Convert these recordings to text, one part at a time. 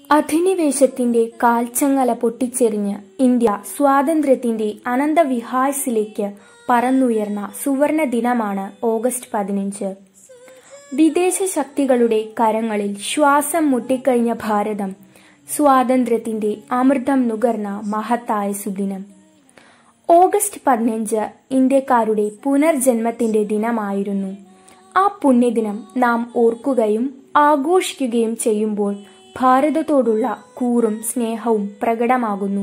അധിനിവേശത്തിന്റെ കാൽച്ചങ്ങല പൊട്ടിച്ചെറിഞ്ഞ് India സ്വാതന്ത്ര്യത്തിന്റെ അനന്തവിഹായസിലേക്ക് പറന്നുയർന്ന സുവർണ ദിനമാണ് ഓഗസ്റ്റ് പതിനഞ്ച് വിദേശ ശക്തികളുടെ കരങ്ങളിൽ ശ്വാസം മുട്ടിക്കഴിഞ്ഞ ഭാരതം സ്വാതന്ത്ര്യത്തിന്റെ അമൃതം നുകർന്ന മഹത്തായ സുദിനം ഓഗസ്റ്റ് പതിനഞ്ച് ഇന്ത്യക്കാരുടെ പുനർജന്മത്തിന്റെ ദിനമായിരുന്നു ആ പുണ്യദിനം നാം ഓർക്കുകയും ആഘോഷിക്കുകയും ചെയ്യുമ്പോൾ ഭാരതത്തോടുള്ള കൂറും സ്നേഹവും പ്രകടമാകുന്നു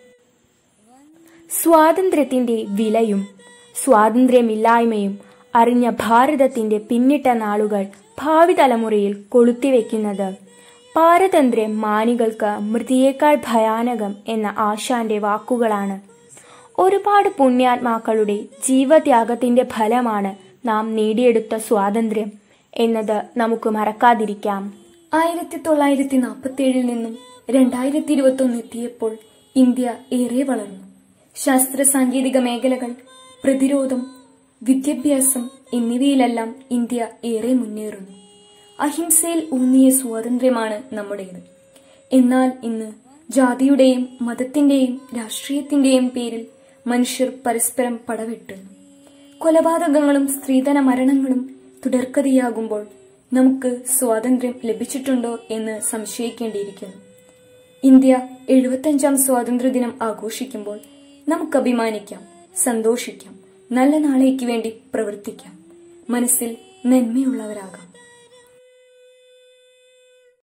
സ്വാതന്ത്ര്യത്തിന്റെ വിലയും സ്വാതന്ത്ര്യമില്ലായ്മയും അറിഞ്ഞ ഭാരതത്തിന്റെ പിന്നിട്ട നാളുകൾ ഭാവി തലമുറയിൽ കൊളുത്തിവെക്കുന്നത് പാരതന്ത്ര്യ മാനികൾക്ക് മൃതിയേക്കാൾ ഭയാനകം എന്ന ആശാന്റെ വാക്കുകളാണ് ഒരുപാട് പുണ്യാത്മാക്കളുടെ ജീവത്യാഗത്തിന്റെ ഫലമാണ് നാം നേടിയെടുത്ത സ്വാതന്ത്ര്യം എന്നത് നമുക്ക് മറക്കാതിരിക്കാം ആയിരത്തി തൊള്ളായിരത്തി നാൽപ്പത്തി ഏഴിൽ നിന്നും രണ്ടായിരത്തി ഇരുപത്തി ഒന്ന് എത്തിയപ്പോൾ ഇന്ത്യ ഏറെ വളർന്നു ശാസ്ത്ര സാങ്കേതിക മേഖലകൾ പ്രതിരോധം വിദ്യാഭ്യാസം എന്നിവയിലെല്ലാം ഇന്ത്യ ഏറെ മുന്നേറുന്നു അഹിംസയിൽ ഊന്നിയ സ്വാതന്ത്ര്യമാണ് നമ്മുടേത് എന്നാൽ ഇന്ന് ജാതിയുടെയും മതത്തിന്റെയും രാഷ്ട്രീയത്തിന്റെയും പേരിൽ മനുഷ്യർ പരസ്പരം പടവെട്ടുന്നു കൊലപാതകങ്ങളും സ്ത്രീധന മരണങ്ങളും തുടർക്കഥയാകുമ്പോൾ നമുക്ക് സ്വാതന്ത്ര്യം ലഭിച്ചിട്ടുണ്ടോ എന്ന് സംശയിക്കേണ്ടിയിരിക്കുന്നു ഇന്ത്യ എഴുപത്തഞ്ചാം സ്വാതന്ത്ര്യദിനം ആഘോഷിക്കുമ്പോൾ നമുക്ക് അഭിമാനിക്കാം സന്തോഷിക്കാം നല്ല നാളേക്ക് വേണ്ടി പ്രവർത്തിക്കാം മനസ്സിൽ നന്മയുള്ളവരാകാം